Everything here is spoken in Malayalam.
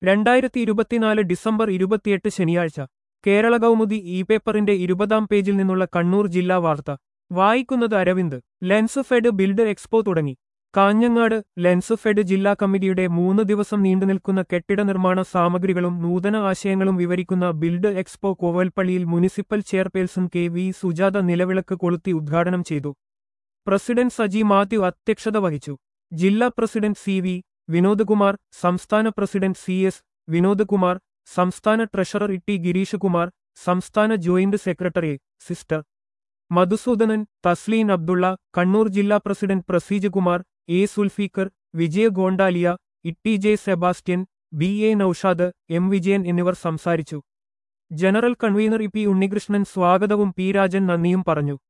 രണ്ടായിരത്തി ഇരുപത്തിനാല് ഡിസംബർ ഇരുപത്തിയെട്ട് ശനിയാഴ്ച കേരള കൗമുദി ഇ പേപ്പറിന്റെ ഇരുപതാം പേജിൽ നിന്നുള്ള കണ്ണൂർ ജില്ലാ വാർത്ത വായിക്കുന്നത് Aravind Lens Fed build expo തുടങ്ങി കാഞ്ഞങ്ങാട് ലെൻസ് ഫെഡ് ജില്ലാ കമ്മിറ്റിയുടെ മൂന്ന് ദിവസം നീണ്ടുനിൽക്കുന്ന കെട്ടിട നിർമ്മാണ സാമഗ്രികളും നൂതന ആശയങ്ങളും വിവരിക്കുന്ന ബിൽഡ് എക്സ്പോ കോവൽപ്പള്ളിയിൽ municipal chairperson K V Sujatha നിലവിളക്ക് കൊളുത്തി ഉദ്ഘാടനം ചെയ്തു പ്രസിഡന്റ് സജി മാത്യു അധ്യക്ഷത വഹിച്ചു ജില്ലാ പ്രസിഡന്റ് സി വി വിനോദ്കുമാർ സംസ്ഥാന പ്രസിഡന്റ് സി എസ് വിനോദ്കുമാർ സംസ്ഥാന ട്രഷറർ ഇ ഗിരീഷ് കുമാർ സംസ്ഥാന joint secretary sister Madhusoodanan Thasleen Abdulla Kannur ജില്ലാ president Praseej Kumar A Sulfeekar Vijaya Gondaliya T J Sebastian B A Noushad M Vijayan എന്നിവർ സംസാരിച്ചു general convener E P Unnikrishnan സ്വാഗതവും പി രാജൻ നന്ദിയും പറഞ്ഞു